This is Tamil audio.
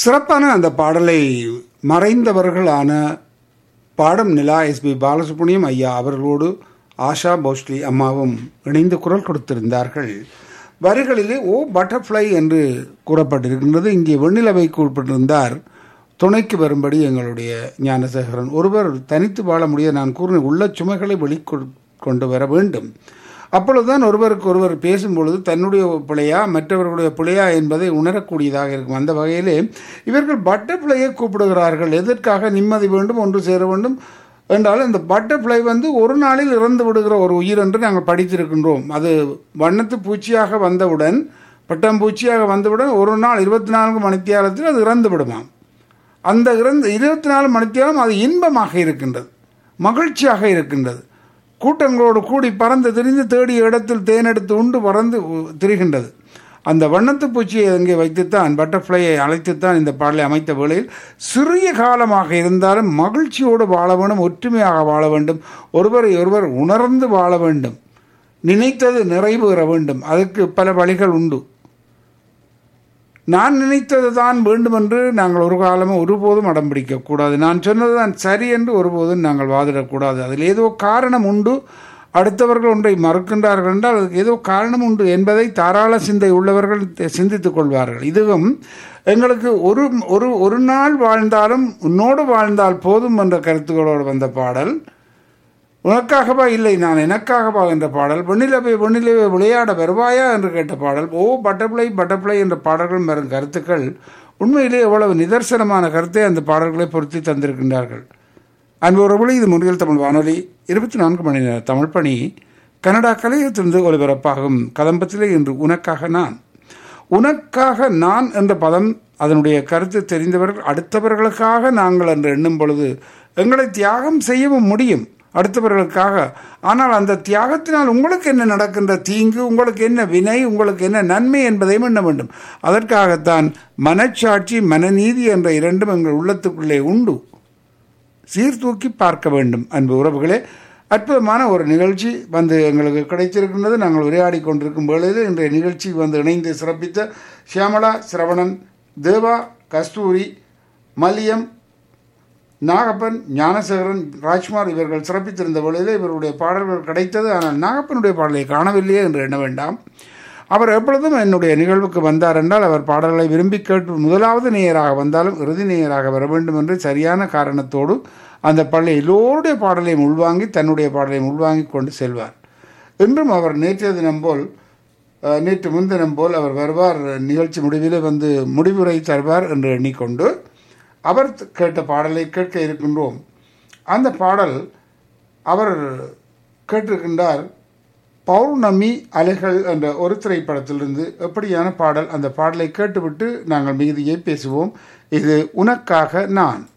சிறப்பான அந்த பாடலை மறைந்தவர்களான பாடம் நிலா எஸ்பி பாலசுப்ரமணியம் ஐயா அவர்களோடு ஆஷா போஸ்லி அம்மாவும் இணைந்து குரல் கொடுத்திருந்தார்கள் வரிகளிலே ஓ பட்டர்ஃப்ளை என்று கூறப்பட்டிருக்கின்றது இங்கே வெண்ணிலவை குறிப்பிட்டிருந்தார் துணைக்கு வரும்படி எங்களுடைய ஞானசேகரன் ஒருவர் தனித்து வாழ முடிய நான் கூறின உள்ள சுமைகளை வெளிக்கொண்டு வர வேண்டும் அப்பொழுதுதான் ஒருவருக்கு ஒருவர் பேசும்பொழுது தன்னுடைய பிழையா மற்றவர்களுடைய பிழையா என்பதை உணரக்கூடியதாக இருக்கும் அந்த வகையிலே இவர்கள் பட்டர்ஃப்ளையை கூப்பிடுகிறார்கள் எதற்காக நிம்மதி வேண்டும் ஒன்று சேர வேண்டும் என்றால் இந்த பட்டர்ஃப்ளை வந்து ஒரு நாளில் இறந்து விடுகிற ஒரு உயிர் என்று நாங்கள் படித்திருக்கின்றோம் அது வண்ணத்து பூச்சியாக வந்தவுடன் பட்டாம்பூச்சியாக வந்தவுடன் ஒரு நாள் இருபத்தி நான்கு மணித்தியாலத்தில் அது இறந்து விடுமாம் அந்த இறந்து இருபத்தி நாலு மணித்தியாலம் அது இன்பமாக இருக்கின்றது மகிழ்ச்சியாக இருக்கின்றது கூட்டங்களோடு கூடி பறந்து திரிந்து தேடிய இடத்தில் தேனெடுத்து உண்டு பறந்து திரிகின்றது அந்த வண்ணத்து பூச்சியை அங்கே வைத்துத்தான் பட்டர்ஃப்ளையை அழைத்துத்தான் இந்த பாடலை அமைத்த வேளையில் சிறிய காலமாக இருந்தாலும் மகிழ்ச்சியோடு வாழ வேண்டும் ஒற்றுமையாக வாழ வேண்டும் ஒருவரை ஒருவர் உணர்ந்து வாழ வேண்டும் நினைத்தது நிறைவேற வேண்டும் அதற்கு பல வழிகள் உண்டு நான் நினைத்தது தான் வேண்டுமென்று நாங்கள் ஒரு காலமும் ஒருபோதும் அடம் பிடிக்கக்கூடாது நான் சொன்னது தான் சரி என்று ஒருபோதும் நாங்கள் வாதிடக்கூடாது அதில் ஏதோ காரணம் உண்டு அடுத்தவர்கள் ஒன்றை மறுக்கின்றார்கள் என்றால் அதுக்கு ஏதோ காரணம் உண்டு என்பதை தாராள சிந்தை உள்ளவர்கள் சிந்தித்துக் கொள்வார்கள் இதுவும் எங்களுக்கு ஒரு ஒரு ஒரு நாள் வாழ்ந்தாலும் உன்னோடு வாழ்ந்தால் போதும் என்ற கருத்துக்களோடு வந்த பாடல் உனக்காகவா இல்லை நான் எனக்காகவா என்ற பாடல் வெண்ணிலவை வெண்ணிலவை விளையாட வருவாயா என்று கேட்ட பாடல் ஓ பட்டர்ஃப்ளை பட்டர்ஃப்ளை என்ற பாடல்கள் வரும் கருத்துக்கள் உண்மையிலே எவ்வளவு நிதர்சனமான கருத்தை அந்த பாடல்களை பொருத்தி தந்திருக்கின்றார்கள் அன்பு உறவுகளை இது முன்னில் தமிழ் வானொலி இருபத்தி நான்கு மணி நேர தமிழ் பணி கனடா கலையத்திலிருந்து ஒலிபரப்பாகும் கதம்பத்திலே இன்று உனக்காக நான் உனக்காக நான் என்ற பதம் அதனுடைய கருத்து தெரிந்தவர்கள் அடுத்தவர்களுக்காக நாங்கள் என்று எண்ணும் பொழுது எங்களை தியாகம் செய்யவும் முடியும் அடுத்தவர்களுக்காக ஆனால் அந்த தியாகத்தினால் உங்களுக்கு என்ன நடக்கின்ற தீங்கு உங்களுக்கு என்ன வினை உங்களுக்கு என்ன நன்மை என்பதையும் எண்ண வேண்டும் அதற்காகத்தான் மனச்சாட்சி மனநீதி என்ற இரண்டும் எங்கள் உள்ளத்துக்குள்ளே உண்டு சீர்தூக்கி பார்க்க வேண்டும் அன்பு உறவுகளே அற்புதமான ஒரு நிகழ்ச்சி வந்து எங்களுக்கு கிடைத்திருக்கின்றது நாங்கள் உரையாடி கொண்டிருக்கும் வேளையில் இன்றைய நிகழ்ச்சி வந்து இணைந்து சிறப்பித்த சியாமலா சிரவணன் தேவா கஸ்தூரி மல்லியம் நாகப்பன் ஞானசேகரன் ராஜ்குமார் இவர்கள் சிறப்பித்திருந்த வேளையில் இவருடைய பாடல்கள் கிடைத்தது ஆனால் நாகப்பனுடைய பாடலை காணவில்லையே என்று எண்ண வேண்டாம் அவர் எப்பொழுதும் என்னுடைய நிகழ்வுக்கு வந்தார் என்றால் அவர் பாடல்களை விரும்பி கேட்டு முதலாவது நேயராக வந்தாலும் இறுதி நேயராக வர வேண்டும் என்று சரியான காரணத்தோடு அந்த பள்ளி எல்லோருடைய பாடலையும் உள்வாங்கி தன்னுடைய பாடலையும் உள்வாங்கி கொண்டு செல்வார் இன்றும் அவர் நேற்றைய தினம் போல் நேற்று முன்தினம் போல் அவர் வருவார் நிகழ்ச்சி முடிவில் வந்து முடிவுரை தருவார் என்று எண்ணிக்கொண்டு அவர் கேட்ட பாடலை கேட்க இருக்கின்றோம் அந்த பாடல் அவர் கேட்டிருக்கின்றார் பௌர்ணமி அலைகள் என்ற ஒரு திரைப்படத்திலிருந்து எப்படியான பாடல் அந்த பாடலை கேட்டுவிட்டு நாங்கள் மீதியை பேசுவோம் இது உனக்காக நான்